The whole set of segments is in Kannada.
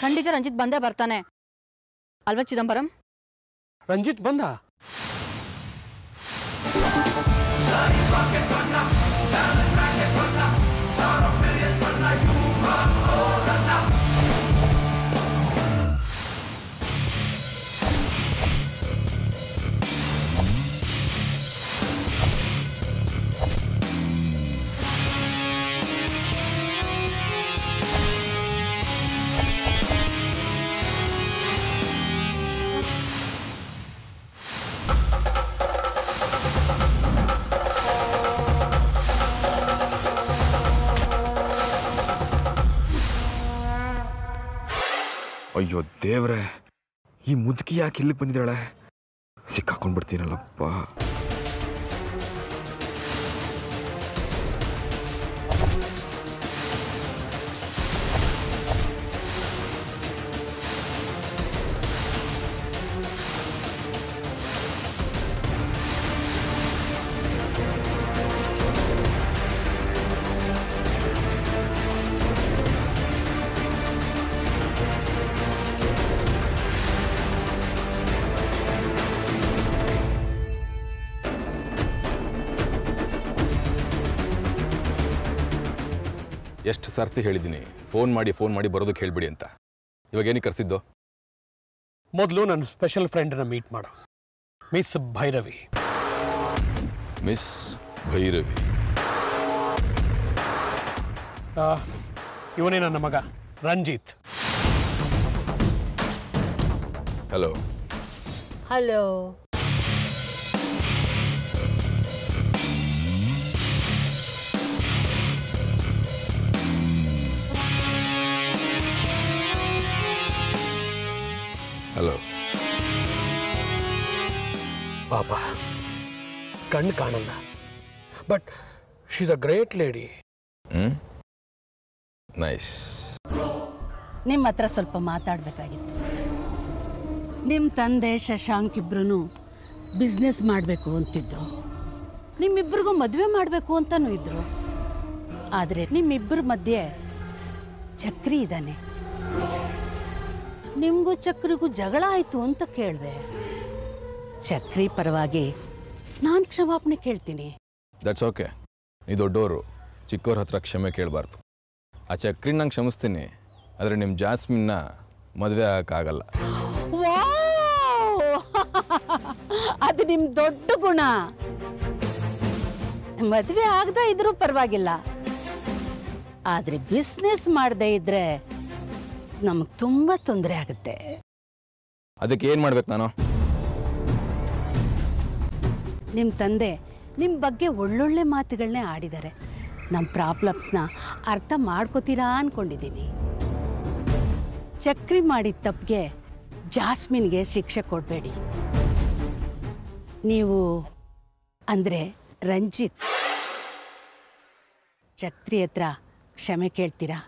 ಖಂಡಿತ ರಂಜಿತ್ ಬಂದೇ ಬರ್ತಾನೆ ಅಲ್ವಾ ಚಿದಂಬರಂ ರಂಜಿತ್ ಬಂದ ಅಯ್ಯೋ ದೇವ್ರೆ ಈ ಮುದುಕಿ ಯಾಕೆ ಇಲ್ಲಿಗೆ ಬಂದಿದ್ದಾಳೆ ಸಿಕ್ಕಾಕೊಂಡ್ಬಿಡ್ತೀನಲ್ಲಪ್ಪ ಎಷ್ಟು ಸರ್ತಿ ಹೇಳಿದ್ದೀನಿ ಫೋನ್ ಮಾಡಿ ಫೋನ್ ಮಾಡಿ ಬರೋದಕ್ಕೆ ಹೇಳ್ಬಿಡಿ ಅಂತ ಇವಾಗ ಏನಕ್ಕೆ ಕರೆಸಿದ್ದು ಮೊದಲು ನನ್ನ ಸ್ಪೆಷಲ್ ಫ್ರೆಂಡನ್ನ ಮೀಟ್ ಮಾಡು ಮಿಸ್ ಭೈರವಿ ಮಿಸ್ ಭೈರವಿ ಆ, ಇವನೇ ನನ್ನ ಮಗ ರಂಜಿತ್ ಹಲೋ ಹಲೋ ಹಲೋ ಪಾಪ ಕಣ್ಣು ಕಾಣಲ್ಲ but she's a great lady ಹ್ಞೂ ನೈಸ್ ನಿಮ್ಮ ಹತ್ರ ಸ್ವಲ್ಪ ಮಾತಾಡಬೇಕಾಗಿತ್ತು ನಿಮ್ಮ ತಂದೆ ಶಶಾಂಕ್ ಇಬ್ರು ಬಿಸ್ನೆಸ್ ಮಾಡಬೇಕು ಅಂತಿದ್ರು ನಿಮ್ಮಿಬ್ಬರಿಗೂ ಮದುವೆ ಮಾಡಬೇಕು ಅಂತನೂ ಇದ್ರು ಆದರೆ ನಿಮ್ಮಿಬ್ಬರ ಮಧ್ಯೆ ಚಕ್ರಿ ಇದ್ದಾನೆ ನಿಮಗೂ ಚಕ್ರಿಗೂ ಜಗಳ ಆಯಿತು ಅಂತ ಕೇಳಿದೆ ಚಕ್ರಿ ಪರವಾಗಿ ನಾನು ಕ್ಷಮಾಪಣೆ ಕೇಳ್ತೀನಿ ದಟ್ಸ್ ಓಕೆ ನೀ ದೊಡ್ಡವರು ಚಿಕ್ಕವ್ರ ಹತ್ರ ಕ್ಷಮೆ ಕೇಳಬಾರ್ದು ಆ ಚಕ್ರಿ ನಂಗೆ ಕ್ಷಮಿಸ್ತೀನಿ ಆದರೆ ನಿಮ್ಮ ಜಾಸ್ಮಿನ್ನ ಮದುವೆ ಆಗಕ್ಕಾಗಲ್ಲ ವಾವ್! ಅದು ನಿಮ್ ದೊಡ್ಡ ಗುಣ ಮದ್ವೆ ಆಗದ ಇದ್ರೂ ಪರವಾಗಿಲ್ಲ ಆದ್ರೆ ಬಿಸ್ನೆಸ್ ಮಾಡದೇ ಇದ್ರೆ ನಮಗ್ ತುಂಬಾ ತೊಂದರೆ ಆಗುತ್ತೆ ಅದಕ್ಕೆ ಏನು ಮಾಡ್ಬೇಕು ನಾನು ನಿಮ್ ತಂದೆ ನಿಮ್ ಬಗ್ಗೆ ಒಳ್ಳೊಳ್ಳೆ ಮಾತುಗಳನ್ನೇ ಆಡಿದ್ದಾರೆ ನಮ್ಮ ಪ್ರಾಬ್ಲಮ್ಸ್ನ ಅರ್ಥ ಮಾಡ್ಕೋತೀರಾ ಅನ್ಕೊಂಡಿದ್ದೀನಿ ಚಕ್ರಿ ಮಾಡಿದ ತಪ್ಪಿಗೆ ಜಾಸ್ಮಿನ್ಗೆ ಶಿಕ್ಷೆ ಕೊಡಬೇಡಿ ನೀವು ಅಂದರೆ ರಂಜಿತ್ ಚಕ್ರಿ ಹತ್ರ ಕ್ಷಮೆ ಕೇಳ್ತೀರಾ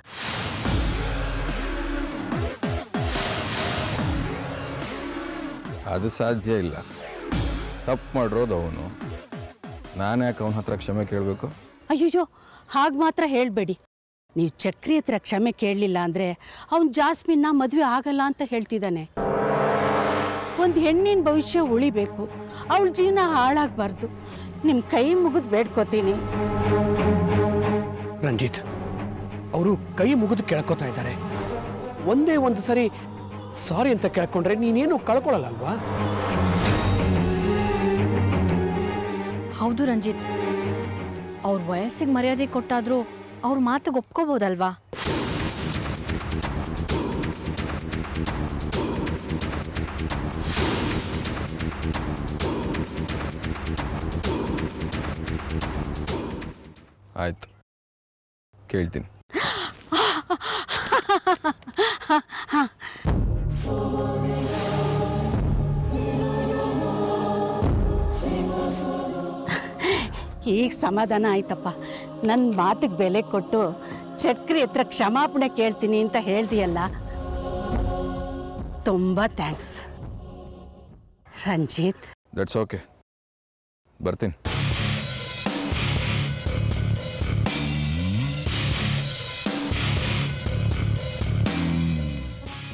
ಅದು ಸಾಧ್ಯ ಇಲ್ಲ ತಪ್ಪು ಮಾಡಿರೋದು ಅವನು ನಾನು ಯಾಕೆ ಅವನ ಹತ್ರ ಕ್ಷಮೆ ಕೇಳಬೇಕು ಅಯ್ಯಯ್ಯೋ ಹಾಗೆ ಮಾತ್ರ ಹೇಳಬೇಡಿ ನೀವು ಚಕ್ರಿ ಹತ್ರ ಕ್ಷಮೆ ಕೇಳಲಿಲ್ಲ ಅಂದರೆ ಅವನು ಜಾಸ್ಮಿನ್ನ ಮದುವೆ ಆಗಲ್ಲ ಅಂತ ಹೇಳ್ತಿದ್ದಾನೆ ಒಂದು ಹೆಣ್ಣಿನ ಭವಿಷ್ಯ ಉಳಿಬೇಕು ಅವಳ ಜೀವನ ಹಾಳಾಗಬಾರ್ದು ನಿಮ್ಮ ಕೈ ಮುಗಿದು ಬೇಡ್ಕೋತೀನಿ ರಂಜಿತ್ ಅವರು ಕೈ ಮುಗಿದು ಕೇಳ್ಕೊತಾ ಇದ್ದಾರೆ ಒಂದೇ ಒಂದು ಸರಿ ಸಾರಿ ಅಂತ ಕೇಳ್ಕೊಂಡ್ರೆ ನೀನೇನು ಕಳ್ಕೊಳಲ್ಲ ಅಲ್ವಾ ಹೌದು ರಂಜಿತ್ ಅವ್ರ ವಯಸ್ಸಿಗೆ ಮರ್ಯಾದೆ ಕೊಟ್ಟಾದ್ರೂ ಅವ್ರ ಮಾತಿಗೆ ಒಪ್ಕೋಬೋದಲ್ವಾ ಆಯ್ತು ಕೇಳ್ತೀನಿ ಈಗ ಸಮಾಧಾನ ಆಯ್ತಪ್ಪ ನನ್ನ ಮಾತಿಗೆ ಬೆಲೆ ಕೊಟ್ಟು ಚಕ್ರಿ ಹತ್ರ ಕ್ಷಮಾಪಣೆ ಕೇಳ್ತೀನಿ ಅಂತ ಹೇಳ್ದಿಯಲ್ಲ ತುಂಬ ಥ್ಯಾಂಕ್ಸ್ ರಂಜಿತ್ ದಟ್ಸ್ ಓಕೆ ಬರ್ತೀನಿ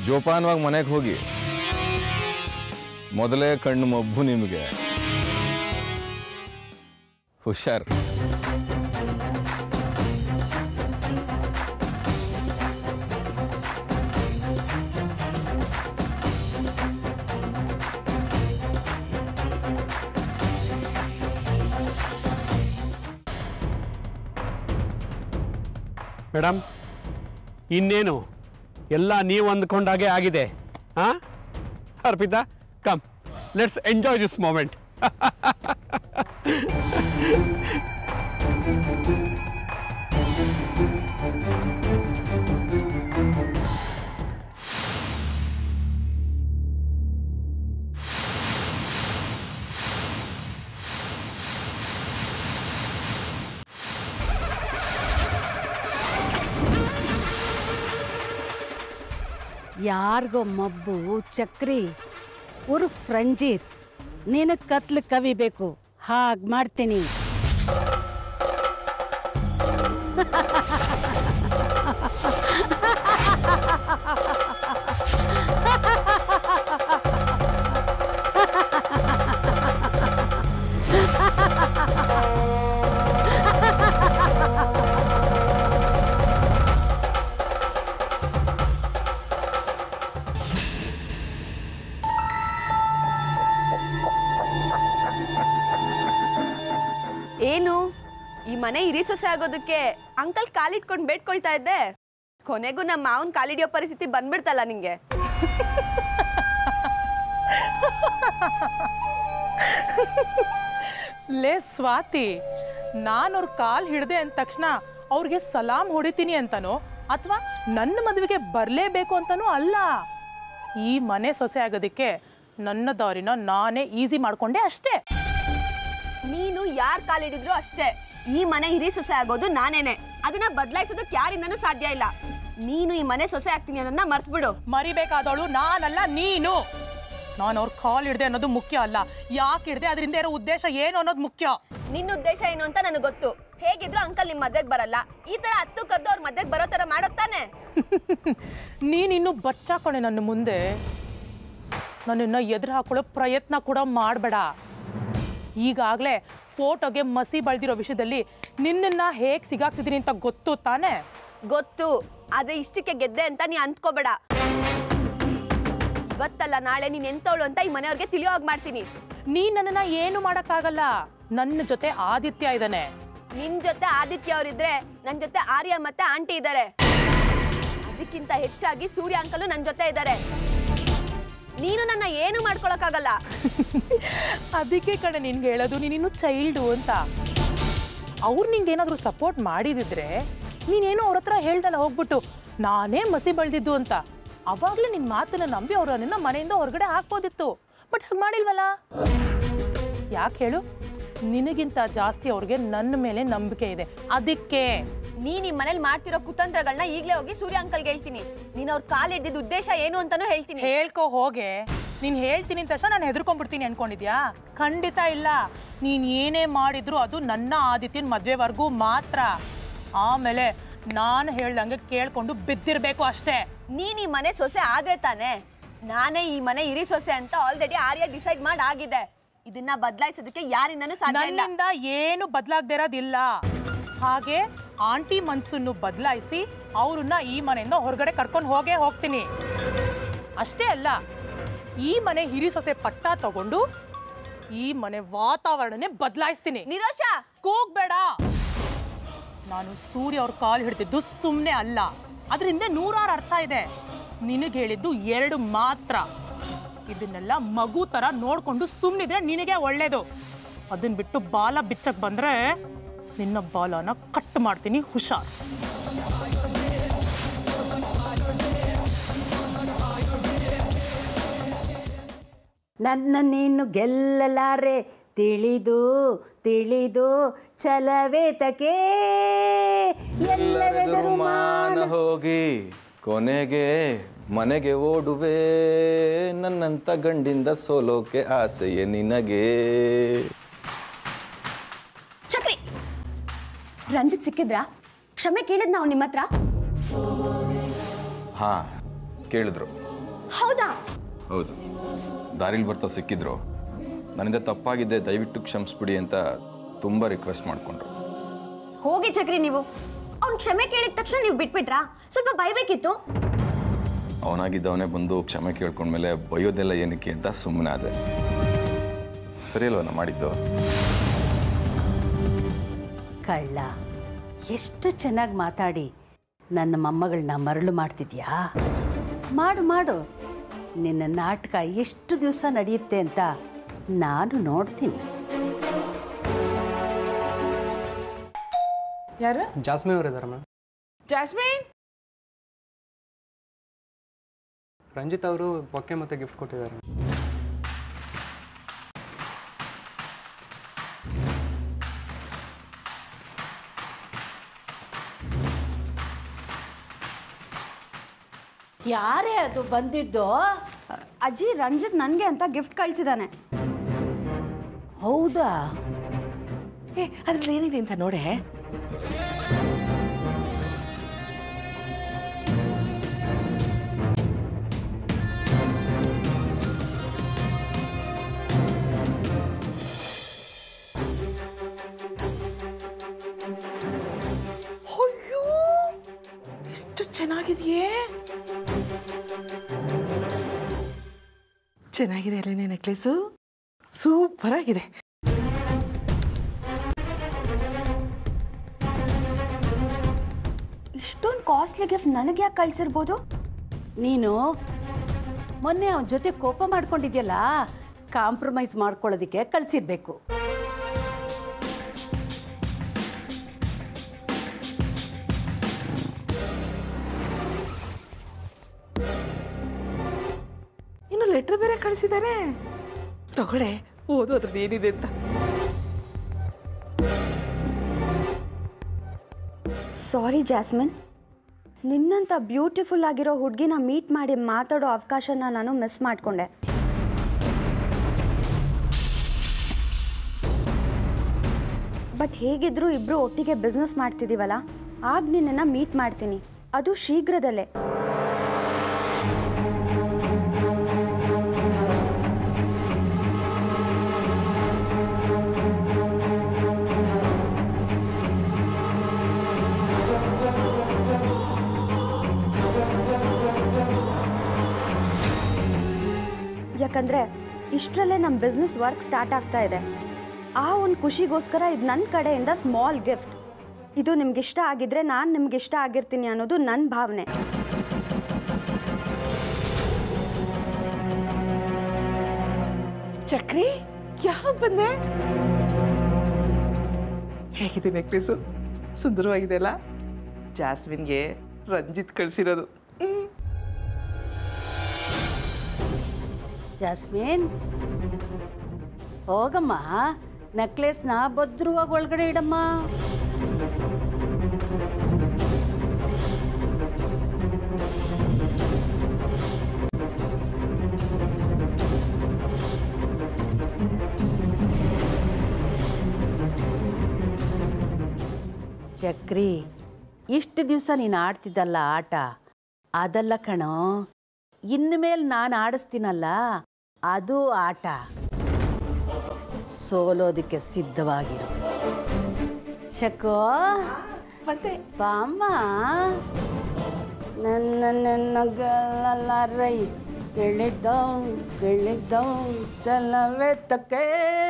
ಜೋಪಾನವಾಗಿ ಮನೆಗೆ ಹೋಗಿ ಮೊದಲೇ ಕಣ್ಣು ಮಬ್ಬು ನಿಮಗೆ ಹುಷಾರ್ ಮೇಡಮ್ ಇನ್ನೇನು ಎಲ್ಲ ನೀವು ಅಂದ್ಕೊಂಡಾಗೆ ಆಗಿದೆ ಹಾಂ Arpita come let's enjoy this moment ಯಾರಿಗೋ ಮಬ್ಬು ಚಕ್ರಿ ಉರ್ಫ್ ರಂಜಿತ್ ನಿನಗೆ ಕತ್ಲು ಕವಿಬೇಕು ಹಾಗೆ ಮಾಡ್ತೀನಿ ಏನು ಈ ಮನೆ ಹಿರಿ ಸೊಸೆ ಆಗೋದಕ್ಕೆ ಅಂಕಲ್ ಕಾಲಿಟ್ಕೊಂಡು ಬೇಡ್ಕೊಳ್ತಾ ಇದ್ದೆ ಕೊನೆಗೂ ನಮ್ಮ ಮಾವನ್ ಕಾಲಿಡಿಯೋ ಪರಿಸ್ಥಿತಿ ಬಂದ್ಬಿಡ್ತಲ್ಲ ನಿಂಗೆ ಲೇ ಸ್ವಾತಿ ನಾನು ಅವ್ರ ಕಾಲ್ ಹಿಡ್ದೆ ಅಂದ ತಕ್ಷಣ ಅವ್ರಿಗೆ ಸಲಾಮ್ ಹೊಡಿತೀನಿ ಅಂತನೋ ಅಥವಾ ನನ್ನ ಮದುವೆಗೆ ಬರಲೇಬೇಕು ಅಂತನೂ ಅಲ್ಲ ಈ ಮನೆ ಸೊಸೆ ಆಗೋದಕ್ಕೆ ನನ್ನ ದಾರಿನ ನಾನೇ ಈಸಿ ಮಾಡ್ಕೊಂಡೆ ಅಷ್ಟೇ ನೀನು ಯಾರ್ ಕಾಲಿಡಿದ್ರು ಅಷ್ಟೇ ಈ ಮನೆ ಹಿರಿ ಸೊಸೆ ಆಗೋದು ನಾನೇನೆ ಅದನ್ನ ಬದಲಾಯಿಸೋದಕ್ಕೆ ಯಾರಿಂದನೂ ಸಾಧ್ಯ ಇಲ್ಲ ನೀನು ಈ ಮನೆ ಸೊಸೆ ಆಗ್ತೀನಿ ಅನ್ನೋದನ್ನ ಮರ್ತ್ಬಿಡು ಮರಿಬೇಕಾದವಳು ನಾನಲ್ಲ ನೀನು ನಾನು ಅವ್ರ ಕಾಲ್ ಹಿಡ್ದೆ ಅನ್ನೋದು ಮುಖ್ಯ ಅಲ್ಲ ಯಾಕೆ ಹಿಡ್ದೆ ಅದರಿಂದ ಇರೋ ಉದ್ದೇಶ ಏನು ಅನ್ನೋದು ಮುಖ್ಯ ನಿನ್ನ ಉದ್ದೇಶ ಏನು ಅಂತ ನನಗೆ ಗೊತ್ತು ಹೇಗಿದ್ರು ಅಂಕಲ್ ನಿಮ್ ಮದ್ವೆಗೆ ಬರಲ್ಲ ಈ ತರ ಹತ್ತು ಕರೆದು ಅವ್ರ ಮದ್ವೆಗೆ ಬರೋ ತರ ಮಾಡೋಕ್ತಾನೆ ನೀನಿನ್ನು ಬಚ್ಚಾಕೊಂಡೆ ನನ್ನ ಮುಂದೆ ನನ್ನನ್ನು ಎದುರು ಹಾಕೊಳ್ಳೋ ಪ್ರಯತ್ನ ಕೂಡ ಮಾಡಬೇಡ ಈಗಾಗಲೇ ಫೋಟೋಗೆ ಮಸಿ ಬಳ್ದಿರೋ ವಿಷಯದಲ್ಲಿ ನಿನ್ನನ್ನ ಹೇಗೆ ಸಿಗಾಕ್ತಿದ್ದೀನಿ ಅಂತ ಗೊತ್ತು ತಾನೇ ಗೊತ್ತು ಆದ್ರೆ ಇಷ್ಟಕ್ಕೆ ಗೆದ್ದೆ ಅಂತ ನೀ ಅಂದ್ಕೋಬೇಡ ಇವತ್ತಲ್ಲ ನಾಳೆ ನೀನ್ ಎಂತವಳು ಅಂತ ಈ ಮನೆಯವ್ರಿಗೆ ತಿಳಿಯೋ ಹಾಗೆ ಮಾಡ್ತೀನಿ ನೀ ನನ್ನನ್ನ ಏನು ಮಾಡೋಕ್ಕಾಗಲ್ಲ ನನ್ನ ಜೊತೆ ಆದಿತ್ಯ ಇದ್ದಾನೆ ನಿನ್ ಜೊತೆ ಆದಿತ್ಯ ಅವರಿದ್ರೆ ನನ್ ಜೊತೆ ಆರ್ಯ ಮತ್ತೆ ಆಂಟಿ ಇದ್ದಾರೆ ಅದಕ್ಕಿಂತ ಹೆಚ್ಚಾಗಿ ಸೂರ್ಯ ಅಂಕಲು ನನ್ ಜೊತೆ ಇದ್ದಾರೆ ನೀನು ನನ್ನ ಏನು ಮಾಡ್ಕೊಳಕ್ಕಾಗಲ್ಲ ಅದಕ್ಕೆ ಕಡೆ ನಿನ್ಗೆ ಹೇಳೋದು ನೀನಿನ್ನು ಚೈಲ್ಡು ಅಂತ ಅವ್ರು ನಿಂಗೆ ಏನಾದರೂ ಸಪೋರ್ಟ್ ಮಾಡಿದಿದ್ರೆ ನೀನೇನು ಅವ್ರ ಹತ್ರ ಹೇಳ್ದಲ್ಲ ಹೋಗ್ಬಿಟ್ಟು ನಾನೇ ಮಸಿ ಬಳ್ದಿದ್ದು ಅಂತ ಅವಾಗಲೇ ನಿನ್ನ ಮಾತನ್ನ ನಂಬಿ ಅವ್ರು ನಿನ್ನ ಮನೆಯಿಂದ ಹೊರಗಡೆ ಹಾಕ್ಬೋದಿತ್ತು ಬಟ್ ಹಾಗೆ ಮಾಡಿಲ್ವಲ್ಲ ಯಾಕೆ ಹೇಳು ನಿನಗಿಂತ ಜಾಸ್ತಿ ಅವ್ರಿಗೆ ನನ್ನ ಮೇಲೆ ನಂಬಿಕೆ ಇದೆ ಅದಕ್ಕೆ ನೀನ್ ಈ ಮನೇಲಿ ಮಾಡ್ತಿರೋ ಕುತಂತ್ರಗಳನ್ನ ಈಗ್ಲೇ ಹೋಗಿ ಸೂರ್ಯ ಅಂಕಲ್ಗೆ ಹೇಳ್ತೀನಿ ನೀನ್ ಅವ್ರ ಕಾಲ್ ಹಿಡ್ದಿದ್ದ ಉದ್ದೇಶ ಏನು ಅಂತಾನೂ ಹೇಳ್ತೀನಿ ಹೇಳ್ಕೊ ಹೋಗೆ ನೀನು ಹೇಳ್ತೀನಿ ಅಂತ ತಕ್ಷಣ ನಾನು ಹೆದರ್ಕೊಂಡ್ಬಿಡ್ತೀನಿ ಅನ್ಕೊಂಡಿದ್ಯಾ ಖಂಡಿತ ಇಲ್ಲ ನೀನು ಏನೇ ಮಾಡಿದ್ರು ಅದು ನನ್ನ ಆದಿತ್ಯನ ಮದುವೆವರೆಗೂ ಮಾತ್ರ ಆಮೇಲೆ ನಾನು ಹೇಳ್ದಂಗೆ ಕೇಳ್ಕೊಂಡು ಬಿದ್ದಿರ್ಬೇಕು ಅಷ್ಟೇ ನೀನ್ ಈ ಮನೆ ಸೊಸೆ ಆದ್ರೆ ತಾನೆ ನಾನೇ ಈ ಮನೆ ಹಿರಿ ಸೊಸೆ ಅಂತ ಆಲ್ರೆಡಿ ಆರ್ಯ ಡಿಸೈಡ್ ಮಾಡಿ ಆಗಿದೆ ಇದನ್ನ ಬದಲಾಯಿಸೋದಕ್ಕೆ ಯಾರಿಂದನೂ ಸಾಧ್ಯ ಇಲ್ಲ ನನ್ನಿಂದ ಏನು ಬದಲಾಗದೇ ಇರೋದಿಲ್ಲ ಹಾಗೆ ಆಂಟಿ ಮನ್ಸನ್ನು ಬದಲಾಯಿಸಿ ಅವ್ರನ್ನ ಈ ಮನೆಯಿಂದ ಹೊರಗಡೆ ಕರ್ಕೊಂಡು ಹೋಗೇ ಹೋಗ್ತೀನಿ ಅಷ್ಟೇ ಅಲ್ಲ ಈ ಮನೆ ಹಿರಿ ಸೊಸೆ ಪಟ್ಟ ತಗೊಂಡು ಈ ಮನೆ ವಾತಾವರಣನೇ ಬದಲಾಯಿಸ್ತೀನಿ ನಿರೋಷ ಕೂಗ್ಬೇಡ ನಾನು ಸೂರ್ಯ ಅವ್ರ ಕಾಲು ಹಿಡಿದಿದ್ದು ಸುಮ್ಮನೆ ಅಲ್ಲ ಅದರಿಂದ ನೂರಾರು ಅರ್ಥ ಇದೆ ನಿನಗೆ ಹೇಳಿದ್ದು ಎರಡು ಮಾತ್ರ ಇದನ್ನೆಲ್ಲ ಮಗು ತರ ನೋಡ್ಕೊಂಡು ಸುಮ್ಮನಿದ್ರೆ ನಿನಗೆ ಒಳ್ಳೇದು ಅದನ್ನ ಬಿಟ್ಟು ಬಾಲ ಬಿಚ್ಚಕ್ ಬಂದ್ರೆ ನಿನ್ನ ಬಾಲನ ಕಟ್ ಮಾಡ್ತೀನಿ ಹುಷಾರ್ ನನ್ನ ನೀನು ಗೆಲ್ಲಲಾರೆ ತಿಳಿದು ತಿಳಿದು ಛಲವೇತಕೆ ಎಲ್ಲರೆದರು ಮಾನ ಹೋಗಿ ಕೊನೆಗೆ ಮನೆಗೆ ಓಡುವೆ ನನ್ನಂತ ಗಂಡಿಂದ ಸೋಲೋಕೆ ಆಸೆಯೇ ನಿನಗೆ ಚಕ್ರಿ ರಂಜಿತ್ ಸಿಕ್ಕಿದ್ರಾ ಕ್ಷಮೆ ಕೇಳಿದ್ ನಾವು ನಿಮ್ಮ ಹತ್ರ ಹಾ ಕೇಳಿದ್ರು ಹೌದಾ ಹೌದು ದಾರಿಲಿ ಬರ್ತಾ ಸಿಕ್ಕಿದ್ರು ನನ್ನಿಂದ ತಪ್ಪಾಗಿದ್ದೆ ದಯವಿಟ್ಟು ಕ್ಷಮಿಸ್ಬಿಡಿ ಅಂತ ತುಂಬ ರಿಕ್ವೆಸ್ಟ್ ಮಾಡಿಕೊಂಡ್ರು ಹೋಗಿ ಚಕ್ರಿ ನೀವು ಅವ್ನ್ ಕ್ಷಮೆ ಕೇಳಿದ ತಕ್ಷಣ ನೀವು ಬಿಟ್ಬಿಟ್ರಾ ಸ್ವಲ್ಪ ಬೈಬೇಕಿತ್ತು ಅವನಾಗಿದ್ದವನೇ ಬಂದು ಕ್ಷಮೆ ಕೇಳ್ಕೊಂಡ್ಮೇಲೆ ಬೈಯೋದೆಲ್ಲ ಏನಕ್ಕೆ ಅಂತ ಸುಮ್ಮನೆ ಆದೆ ಸರಿ ಅಲ್ವ ನಾ ಮಾಡಿದ್ದು ಕಳ್ಳ ಎಷ್ಟು ಚೆನ್ನಾಗಿ ಮಾತಾಡಿ ನನ್ನ ಮೊಮ್ಮಗಳನ್ನ ಮರಳು ಮಾಡ್ತಿದ್ಯಾ ಮಾಡು ಮಾಡು ನಿನ್ನ ನಾಟಕ ಎಷ್ಟು ದಿವಸ ನಡೆಯುತ್ತೆ ಅಂತ ನಾನು ನೋಡ್ತೀನಿ ಯಾರು ಜಾಸ್ಮಿನ್ ಅವರು ಇದ್ದಾರೆ ಮ್ಯಾಮ್ ಜಾಸ್ಮಿನ್ ರಂಜಿತ್ ಅವರು ಬೊಕ್ಕೆ ಮತ್ತೆ ಗಿಫ್ಟ್ ಕೊಟ್ಟಿದ್ದಾರೆ ಯಾರೇ ಅದು ಬಂದಿದ್ದು ಅಜ್ಜಿ ರಂಜಿತ್ ನನಗೆ ಅಂತ ಗಿಫ್ಟ್ ಕಳ್ಸಿದಾನೆ ಹೌದಾ ಏ ಅದ್ರಲ್ಲಿ ಏನಿದೆ ಅಂತ ನೋಡೆ ಅಯ್ಯೋ ಎಷ್ಟು ಚೆನ್ನಾಗಿದೆಯೇ ಚೆನ್ನಾಗಿದೆ ಅಲ್ಲೇನೆ ನೆಕ್ಲೆಸು ಸೂಪರ್ ಆಗಿದೆ ಇಷ್ಟೊಂದು ಕಾಸ್ಟ್ಲಿ ಗಿಫ್ಟ್ ನನಗೆ ಯಾಕೆ ಕಳ್ಸಿರ್ಬೋದು ನೀನು ಮೊನ್ನೆ ಅವನ ಜೊತೆ ಕೋಪ ಮಾಡ್ಕೊಂಡಿದ್ಯಲ್ಲ ಕಾಂಪ್ರಮೈಸ್ ಮಾಡ್ಕೊಳ್ಳೋದಕ್ಕೆ ಕಳಿಸಿರ್ಬೇಕು ಇನ್ನು ಲೆಟ್ರ್ ಬೇರೆ ಕಳಿಸಿದ್ದಾರೆ ತಗೊಳ್ಳೆ ಓದು ಅದ್ರದ್ದು ಏನಿದೆ ಅಂತ ಸಾರಿ ಜಾಸ್ಮಿನ್ ನಿನ್ನಂಥ ಬ್ಯೂಟಿಫುಲ್ ಆಗಿರೋ ಹುಡುಗಿನ ಮೀಟ್ ಮಾಡಿ ಮಾತಾಡೋ ಅವಕಾಶನ ನಾನು ಮಿಸ್ ಮಾಡಿಕೊಂಡೆ ಬಟ್ ಹೇಗಿದ್ರೂ ಇಬ್ಬರು ಒಟ್ಟಿಗೆ ಬಿಸ್ನೆಸ್ ಮಾಡ್ತಿದ್ದೀವಲ್ಲ ಆಗ ನಿನ್ನನ್ನು ಮೀಟ್ ಮಾಡ್ತೀನಿ ಅದು ಶೀಘ್ರದಲ್ಲೇ ಯಾಕಂದರೆ ಇಷ್ಟರಲ್ಲೇ ನಮ್ಮ ಬಿಸ್ನೆಸ್ ವರ್ಕ್ ಸ್ಟಾರ್ಟ್ ಆಗ್ತಾ ಇದೆ ಆ ಒಂದು ಖುಷಿಗೋಸ್ಕರ ಇದು ನನ್ನ ಕಡೆಯಿಂದ ಸ್ಮಾಲ್ ಗಿಫ್ಟ್ ಇದು ನಿಮ್ಗೆ ಇಷ್ಟ ಆಗಿದ್ರೆ ನಾನು ನಿಮ್ಗೆ ಇಷ್ಟ ಆಗಿರ್ತೀನಿ ಅನ್ನೋದು ನನ್ನ ಭಾವನೆ ಚಕ್ರಿ ಯಾವ ಬಂದೆ ಹೇಗಿದೆ ನೆಕ್ಲೆಸು ಸುಂದರವಾಗಿದೆ ಅಲ್ಲ ಜಾಸ್ಮಿನ್ಗೆ ರಂಜಿತ್ ಕಳಿಸಿರೋದು ಜಾಸ್ಮಿನ್ ಹೋಗಮ್ಮ ನೆಕ್ಲೆಸ್ನ ಭದ್ರವಾಗಿ ಒಳಗಡೆ ಇಡಮ್ಮ ಚಕ್ರಿ ಇಷ್ಟು ದಿವಸ ನೀನು ಆಡ್ತಿದ್ದಲ್ಲ ಆಟ ಅದಲ್ಲ ಕಣೋ ಇನ್ನು ಮೇಲೆ ನಾನು ಆಡಿಸ್ತೀನಲ್ಲ ಅದು ಆಟ ಸೋಲೋದಕ್ಕೆ ಸಿದ್ಧವಾಗಿರು ಶಕೋ ಬಂದೆ ಬಾಮ್ಮ ನನ್ನ ನನ್ನ ಗಲ್ಲರೈ ಗೆಳಿದ್ದೌ ಗೆಳಿದ್ದೌ ಚಲವೇ ತಕ್ಕೆ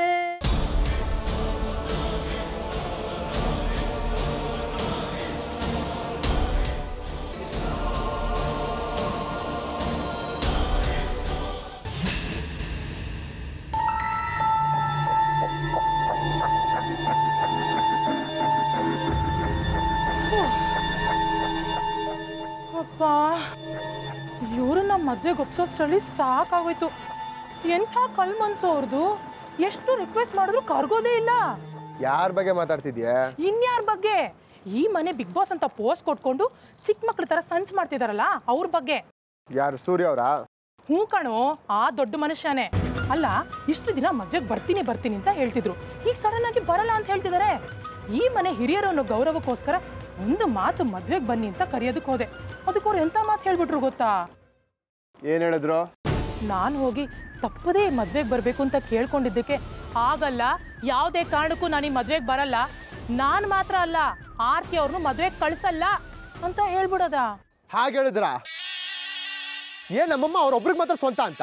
ಅಪ್ಪ ಇವ್ರನ್ನ ಮದ್ವೆಗೆ ಒಪ್ಸೋಷ್ಟ್ರಲ್ಲಿ ಸಾಕಾಗೋಯ್ತು ಎಂಥ ಕಲ್ ಮನ್ಸು ಅವ್ರದ್ದು ಎಷ್ಟು ರಿಕ್ವೆಸ್ಟ್ ಮಾಡಿದ್ರು ಕರ್ಗೋದೇ ಇಲ್ಲ ಯಾರ ಬಗ್ಗೆ ಮಾತಾಡ್ತಿದ್ಯಾ ಇನ್ಯಾರ ಬಗ್ಗೆ ಈ ಮನೆ ಬಿಗ್ ಬಾಸ್ ಅಂತ ಪೋಸ್ಟ್ ಕೊಟ್ಕೊಂಡು ಚಿಕ್ಕ ಮಕ್ಳ ತರ ಸಂಚ್ ಮಾಡ್ತಿದಾರಲ್ಲ ಅವ್ರ ಬಗ್ಗೆ ಯಾರು ಸೂರ್ಯ ಅವರಾ ಹ್ಞೂ ಕಣೋ ಆ ದೊಡ್ಡ ಮನುಷ್ಯನೇ ಅಲ್ಲ ಇಷ್ಟು ದಿನ ಮದ್ವೆಗೆ ಬರ್ತೀನಿ ಬರ್ತೀನಿ ಅಂತ ಹೇಳ್ತಿದ್ರು ಈಗ ಸಡನ್ ಆಗಿ ಬರಲ್ಲ ಅಂತ ಹೇಳ್ತಿದ್ದಾರೆ ಈ ಮನೆ ಹಿರಿಯರು ಅನ್ನೋ ಗೌರವಕ್ಕೋಸ್ಕರ ಒಂದು ಮಾತು ಮದ್ವೆಗೆ ಬನ್ನಿ ಅಂತ ಕರೆಯೋದಕ್ಕೆ ಹೋದೆ ಅದಕ್ಕೆ ಅವ್ರು ಎಂಥ ಮಾತು ಹೇಳ್ಬಿಟ್ರು ಗೊತ್ತಾ ಏನು ಹೇಳಿದ್ರು ನಾನು ಹೋಗಿ ತಪ್ಪದೇ ಮದ್ವೆಗೆ ಬರಬೇಕು ಅಂತ ಕೇಳ್ಕೊಂಡಿದ್ದಕ್ಕೆ ಆಗಲ್ಲ ಯಾವುದೇ ಕಾರಣಕ್ಕೂ ನಾನು ಈ ಮದ್ವೆಗೆ ಬರಲ್ಲ ನಾನು ಮಾತ್ರ ಅಲ್ಲ ಆರ್ತಿ ಅವ್ರನ್ನು ಮದ್ವೆಗೆ ಕಳ್ಸಲ್ಲ ಅಂತ ಹೇಳ್ಬಿಡೋದ ಹಾಗೆ ಹೇಳಿದ್ರಾ ಏನ್ ನಮ್ಮಮ್ಮ ಅವ್ರೊಬ್ರಿಗೆ ಮಾತ್ರ ಸ್ವಂತ ಅಂತ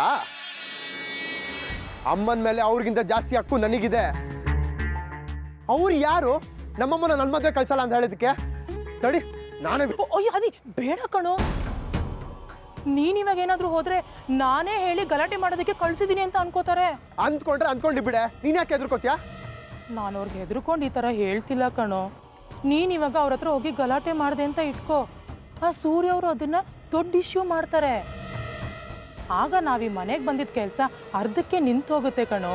ಅಮ್ಮನ ಮೇಲೆ ಅವ್ರಿಗಿಂತ ಜಾಸ್ತಿ ಹಕ್ಕು ನನಗಿದೆ ಅವ್ರು ಯಾರು ನಮ್ಮಮ್ಮನ ನನ್ನ ಮದುವೆ ಕಳ್ಸಲ್ಲ ಅಂತ ಹೇಳಿದಕ್ಕೆ ತಡಿ ನಾನೇ ಅಯ್ಯೋ ಅದಿ ಬೇಡ ಕಣೋ ನೀನ್ ಇವಾಗ ಏನಾದ್ರೂ ಹೋದ್ರೆ ನಾನೇ ಹೇಳಿ ಗಲಾಟೆ ಮಾಡೋದಕ್ಕೆ ಕಳ್ಸಿದೀನಿ ಅಂತ ಅನ್ಕೋತಾರೆ ಅಂದ್ಕೊಂಡ್ರೆ ಅಂದ್ಕೊಂಡು ಬಿಡೆ ನೀನ್ ಯಾಕೆ ಎದ್ರುಕೋತ್ಯಾ ನಾನು ಅವ್ರಿಗೆ ಹೆದರ್ಕೊಂಡು ಈ ಥರ ಹೇಳ್ತಿಲ್ಲ ಕಣೋ ನೀನ್ ಇವಾಗ ಅವ್ರ ಹತ್ರ ಹೋಗಿ ಗಲಾಟೆ ಮಾಡಿದೆ ಅಂತ ಇಟ್ಕೋ ಆ ಸೂರ್ಯ ಅವರು ಅದನ್ನ ದೊಡ್ಡ ಇಶ್ಯೂ ಮಾಡ್ತಾರೆ ಆಗ ನಾವ್ ಈ ಮನೆಗೆ ಬಂದಿದ್ದ ಕೆಲಸ ಅರ್ಧಕ್ಕೆ ನಿಂತು ಹೋಗುತ್ತೆ ಕಣೋ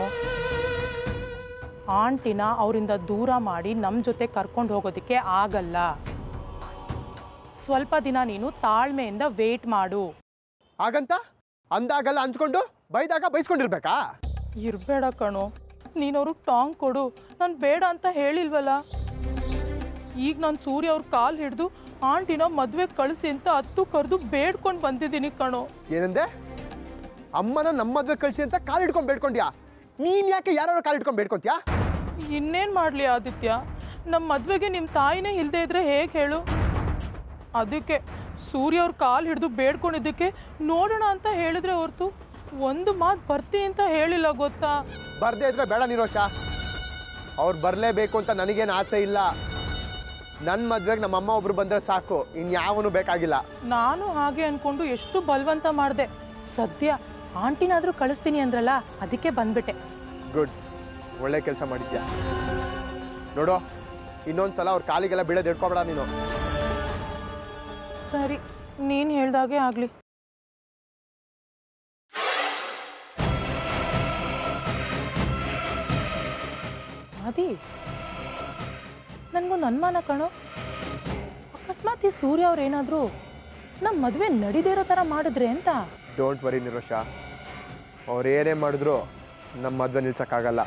ಆಂಟಿನ ಅವರಿಂದ ದೂರ ಮಾಡಿ ನಮ್ಮ ಜೊತೆ ಕರ್ಕೊಂಡು ಹೋಗೋದಕ್ಕೆ ಆಗಲ್ಲ ಸ್ವಲ್ಪ ದಿನ ನೀನು ತಾಳ್ಮೆಯಿಂದ ವೇಟ್ ಮಾಡು ಹಾಗಂತ ಅಂದಾಗಲ್ಲ ಅಂದ್ಕೊಂಡು ಬೈದಾಗ ಬೈಸ್ಕೊಂಡಿರ್ಬೇಕಾ ಇರಬೇಡ ಕಣೋ ನೀನು ಅವ್ರಿಗೆ ಟಾಂಗ್ ಕೊಡು ನಾನು ಬೇಡ ಅಂತ ಹೇಳಿಲ್ವಲ್ಲ ಈಗ ನಾನು ಸೂರ್ಯ ಅವ್ರ ಕಾಲು ಹಿಡಿದು ಆಂಟಿನ ಮದುವೆ ಕಳಿಸಿ ಅಂತ ಹತ್ತು ಕರೆದು ಬೇಡ್ಕೊಂಡು ಬಂದಿದ್ದೀನಿ ಕಣೋ ಏನಂದೆ ಅಮ್ಮನ ನಮ್ಮ ಮದ್ವೆ ಕಳ್ಸಿ ಅಂತ ಕಾಲ್ ಹಿಡ್ಕೊಂಡ್ ಬೇಡ್ಕೊಂಡ್ಯಾ ನೀನ್ ಯಾಕೆ ಯಾರು ಕಾಲ್ ಹಿಡ್ಕೊಂಡ್ ಬೇಡ್ಕೊಂತ್ಯಾ ಇನ್ನೇನು ಮಾಡಲಿ ಆದಿತ್ಯ ನಮ್ಮ ಮದುವೆಗೆ ನಿಮ್ಮ ತಾಯಿನೇ ಇಲ್ಲದೆ ಇದ್ರೆ ಹೇಗೆ ಹೇಳು ಅದಕ್ಕೆ ಸೂರ್ಯ ಅವ್ರ ಕಾಲು ಹಿಡಿದು ಬೇಡ್ಕೊಂಡಿದ್ದಕ್ಕೆ ನೋಡೋಣ ಅಂತ ಹೇಳಿದ್ರೆ ಹೊರ್ತು ಒಂದು ಮಾತು ಬರ್ತೀನಿ ಅಂತ ಹೇಳಿಲ್ಲ ಗೊತ್ತಾ ಬರ್ದೇ ಇದ್ರೆ ಬೇಡ ನಿರೋಷ ಅವ್ರು ಬರಲೇಬೇಕು ಅಂತ ನನಗೇನು ಆಸೆ ಇಲ್ಲ ನನ್ನ ಮದ್ವೆಗೆ ನಮ್ಮ ಅಮ್ಮ ಒಬ್ರು ಬಂದ್ರೆ ಸಾಕು ಇನ್ಯಾವನು ಬೇಕಾಗಿಲ್ಲ ನಾನು ಹಾಗೆ ಅನ್ಕೊಂಡು ಎಷ್ಟು ಬಲವಂತ ಮಾಡಿದೆ ಸದ್ಯ ಆಂಟಿನಾದ್ರೂ ಕಳಿಸ್ತೀನಿ ಅಂದ್ರಲ್ಲ ಅದಕ್ಕೆ ಬಂದ್ಬಿಟ್ಟೆ ಗುಡ್ ಒಳ್ಳೆ ಕೆಲಸ ಮಾಡಿದ್ಯಾ ನೋಡು ಇನ್ನೊಂದ್ಸಲ ಅವ್ರ ಕಾಲಿಗೆಲ್ಲ ಬೀಳೋದು ಹಿಡ್ಕೊಬೇಡ ನೀನು ಸರಿ ನೀನು ಹೇಳ್ದಾಗೆ ಆಗಲಿ ಅದಿ ನನಗೊಂದು ಅನುಮಾನ ಕಣೋ ಅಕಸ್ಮಾತ್ ಈ ಸೂರ್ಯ ಅವ್ರು ಏನಾದರೂ ನಮ್ಮ ಮದುವೆ ನಡೀದೇ ಇರೋ ಥರ ಮಾಡಿದ್ರೆ ಅಂತ ಡೋಂಟ್ ವರಿ ನಿರೋಷ ಅವ್ರು ಏನೇ ಮಾಡಿದ್ರು ನಮ್ಮ ಮದ್ವೆ ನಿಲ್ಸಕ್ಕಾಗಲ್ಲ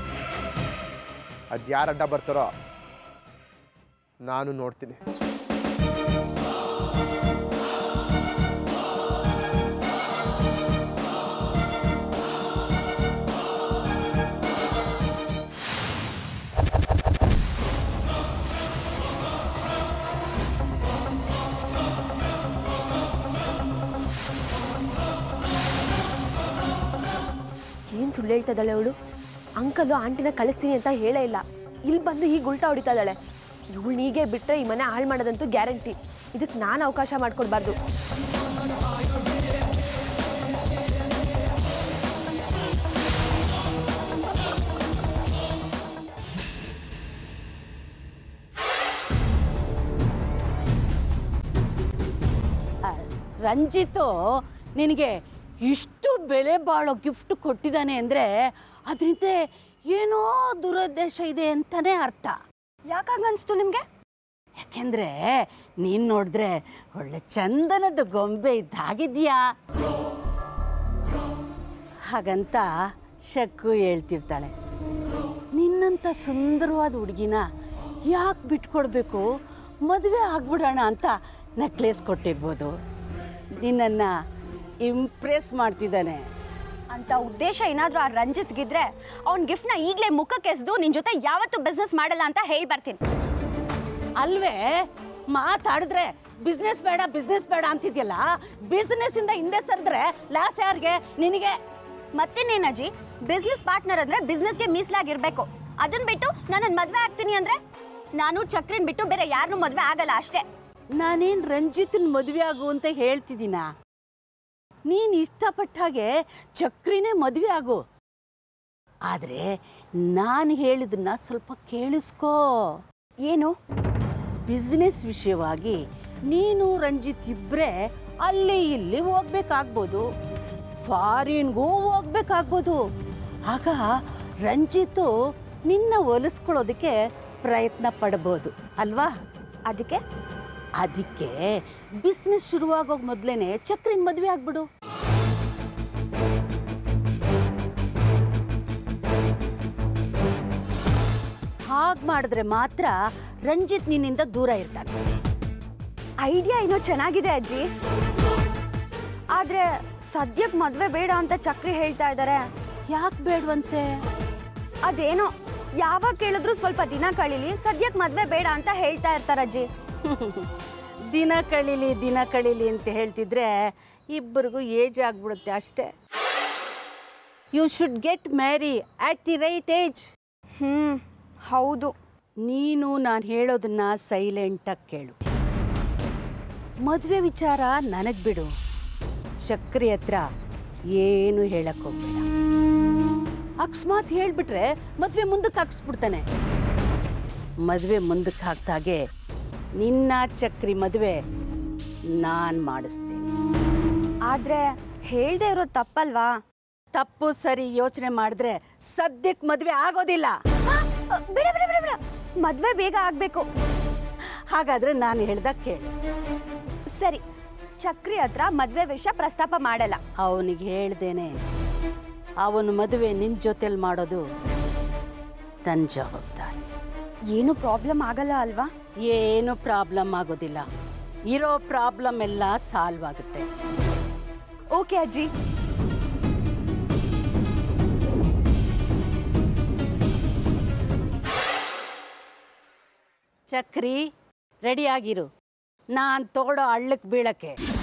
ಅದು ಯಾರು ಅಡ್ಡ ಬರ್ತಾರೋ ನಾನು ನೋಡ್ತೀನಿ ಏನು ಸುಳ್ಳು ಹೇಳ್ತಾ ಇದ್ದಾಳೆ ಅವಳು ಅಂಕಲು ಆಂಟಿನ ಕಳಿಸ್ತೀನಿ ಅಂತ ಹೇಳೇ ಇಲ್ಲ ಇಲ್ಲಿ ಬಂದು ಹೀಗೆ ಉಲ್ಟಾ ಹೊಡಿತಾ ಇದ್ದಾಳೆ ಇವಳು ಹೀಗೆ ಬಿಟ್ಟರೆ ಈ ಮನೆ ಹಾಳು ಮಾಡೋದಂತೂ ಗ್ಯಾರಂಟಿ ಇದಕ್ಕೆ ನಾನು ಅವಕಾಶ ಮಾಡ್ಕೊಡ್ಬಾರ್ದು ಆ, ರಂಜಿತು ನಿನಗೆ ಇಷ್ಟು ಬೆಲೆ ಬಾಳೋ ಗಿಫ್ಟ್ ಕೊಟ್ಟಿದ್ದಾನೆ ಅಂದರೆ ಅದರಿಂದ ಏನೋ ದುರುದ್ದೇಶ ಇದೆ ಅಂತಲೇ ಅರ್ಥ ಯಾಕಾಗ ಅನ್ಸ್ತು ನಿಮಗೆ ಯಾಕೆಂದ್ರೆ ನೀನು ನೋಡಿದ್ರೆ ಒಳ್ಳೆ ಚಂದನದ ಗೊಂಬೆ ಇದ್ದಾಗಿದ್ಯಾ ಹಾಗಂತ ಶಕ್ಕು ಹೇಳ್ತಿರ್ತಾಳೆ ನಿನ್ನಂಥ ಸುಂದರವಾದ ಹುಡುಗಿನ ಯಾಕೆ ಬಿಟ್ಕೊಡ್ಬೇಕು ಮದುವೆ ಆಗ್ಬಿಡೋಣ ಅಂತ ನೆಕ್ಲೆಸ್ ಕೊಟ್ಟಿರ್ಬೋದು ನಿನ್ನನ್ನು ಇಂಪ್ರೆಸ್ ಮಾಡ್ತಿದ್ದಾನೆ ಅಂತ ಉದ್ದೇಶ ಏನಾದರೂ ಆ ರಂಜಿತ್ಗಿದ್ರೆ ಅವ್ನ ಗಿಫ್ಟ್ನ ಈಗಲೇ ಮುಖಕ್ಕೆ ಎಸ್ದು ನಿನ್ನ ಜೊತೆ ಯಾವತ್ತೂ ಬಿಸ್ನೆಸ್ ಮಾಡಲ್ಲ ಅಂತ ಹೇಳಿ ಬರ್ತೀನಿ ಅಲ್ವೇ ಮಾತಾಡಿದ್ರೆ ಬಿಸ್ನೆಸ್ ಬೇಡ ಬಿಸ್ನೆಸ್ ಬೇಡ ಅಂತಿದ್ಯಲ್ಲ ಬಿಸ್ನೆಸ್ ಇಂದ ಹಿಂದೆ ಸರಿದ್ರೆ ಲಾಸ್ ಯಾರಿಗೆ ನಿನಗೆ ಮತ್ತಿನ್ನೇನಜ್ಜಿ ಬಿಸ್ನೆಸ್ ಪಾರ್ಟ್ನರ್ ಅಂದ್ರೆ ಬಿಸ್ನೆಸ್ಗೆ ಮೀಸಲಾಗಿರ್ಬೇಕು ಅದನ್ನ ಬಿಟ್ಟು ನಾನು ಮದ್ವೆ ಆಗ್ತೀನಿ ಅಂದ್ರೆ ನಾನು ಚಕ್ರಿನ್ ಬಿಟ್ಟು ಬೇರೆ ಯಾರನ್ನೂ ಮದ್ವೆ ಆಗಲ್ಲ ಅಷ್ಟೇ ನಾನೇನು ರಂಜಿತನ ಮದುವೆ ಆಗು ಅಂತ ಹೇಳ್ತಿದ್ದೀನ ನೀನು ಇಷ್ಟಪಟ್ಟ ಹಾಗೆ ಚಕ್ರಿನೇ ಮದುವೆ ಆಗು ಆದರೆ ನಾನು ಹೇಳಿದನ್ನ ಸ್ವಲ್ಪ ಕೇಳಿಸ್ಕೋ ಏನು ಬಿಸ್ನೆಸ್ ವಿಷಯವಾಗಿ ನೀನು ರಂಜಿತ್ ಇಬ್ಬರೇ ಅಲ್ಲಿ ಇಲ್ಲಿ ಹೋಗ್ಬೇಕಾಗ್ಬೋದು ಫಾರಿನ್ಗೂ ಹೋಗ್ಬೇಕಾಗ್ಬೋದು ಆಗ ರಂಜಿತು ನಿನ್ನ ಒಲಿಸ್ಕೊಳ್ಳೋದಕ್ಕೆ ಪ್ರಯತ್ನ ಪಡ್ಬೋದು ಅಲ್ವಾ ಅದಕ್ಕೆ ಅದಕ್ಕೆ ಬಿಸ್ನೆಸ್ ಶುರುವಾಗೋಗ್ ಮೊದಲೇನೆ ಚಕ್ರಿನ ಮದುವೆ ಆಗ್ಬಿಡು ಹಾಗೆ ಮಾಡಿದ್ರೆ ಮಾತ್ರ ರಂಜಿತ್ ನಿನ್ನಿಂದ ದೂರ ಇರ್ತಾನೆ ಐಡಿಯಾ ಏನೋ ಚೆನ್ನಾಗಿದೆ ಅಜ್ಜಿ ಆ ಆದ್ರೆ ಸದ್ಯಕ್ಕೆ ಮದ್ವೆ ಬೇಡ ಅಂತ ಚಕ್ರಿ ಹೇಳ್ತಾ ಇದ್ದಾರೆ ಯಾಕೆ ಬೇಡವಂತೆ ಅದೇನೋ ಯಾವಾಗ ಕೇಳಿದ್ರು ಸ್ವಲ್ಪ ದಿನ ಕಳೀಲಿ ಸದ್ಯಕ್ಕೆ ಮದ್ವೆ ಬೇಡ ಅಂತ ಹೇಳ್ತಾ ಇರ್ತಾರೆ ಅಜ್ಜಿ ದಿನ ಕಳೀಲಿ ದಿನ ಕಳೀಲಿ ಅಂತ ಹೇಳ್ತಿದ್ರೆ ಇಬ್ಬರಿಗೂ ಏಜ್ ಆಗ್ಬಿಡುತ್ತೆ ಅಷ್ಟೇ you should get marry at the right age hmm ಹೌದು ನೀನು ನಾನು ಹೇಳೋದನ್ನ ಸೈಲೆಂಟಾಗಿ ಕೇಳು ಮದುವೆ ವಿಚಾರ ನನಗೆ ಬಿಡು ಚಕ್ರಿ ಹತ್ರ ಏನು ಹೇಳಕ್ ಹೋಗ್ಬೇಡ ಅಕಸ್ಮಾತ್ ಹೇಳ್ಬಿಟ್ರೆ ಮದುವೆ ಮುಂದಕ್ಕೆ ಹಾಕ್ಸ್ಬಿಡ್ತಾನೆ ಮದುವೆ ಮುಂದಕ್ಕೆ ಹಾಕ್ದಾಗೆ ನಿನ್ನ ಚಕ್ರಿ ಮದುವೆ ನಾನು ಮಾಡಿಸ್ತೀನಿ ಆದ್ರೆ ಹೇಳ್ದೆ ಇರೋದು ತಪ್ಪಲ್ವಾ ತಪ್ಪು ಸರಿ ಯೋಚನೆ ಮಾಡಿದ್ರೆ ಸದ್ಯಕ್ಕೆ ಮದುವೆ ಆಗೋದಿಲ್ಲ ಅ, ಬೇಡ ಬೇಡ ಬೇಡ ಬೇಡ ಮದ್ವೆ ಬೇಗ ಆಗ್ಬೇಕು ಹಾಗಾದ್ರೆ ನಾನು ಹೇಳ್ದಾಗ ಕೇಳು ಸರಿ ಚಕ್ರಿ ಹತ್ರ ಮದ್ವೆ ವಿಷಯ ಪ್ರಸ್ತಾಪ ಮಾಡಲ್ಲ ಅವನಿಗೆ ಹೇಳ್ದೇನೆ ಅವನ ಮದುವೆ ನಿನ್ನ ಜೊತೆಲಿ ಮಾಡೋದು ನನ್ನ ಜವಾಬ್ದಾರಿ ಏನು ಪ್ರಾಬ್ಲಮ್ ಆಗಲ್ಲ ಅಲ್ವಾ ಏನು ಪ್ರಾಬ್ಲಮ್ ಆಗೋದಿಲ್ಲ ಇರೋ ಪ್ರಾಬ್ಲಮ್ ಎಲ್ಲ ಸಾಲ್ವ್ ಆಗುತ್ತೆ ಓಕೆ ಅಜ್ಜಿ ಚಕ್ರಿ ರೆಡಿಯಾಗಿರು ನಾನು ತಗೊಳ್ಳೋ ಹಳ್ಳಕ್ಕೆ ಬೀಳಕ್ಕೆ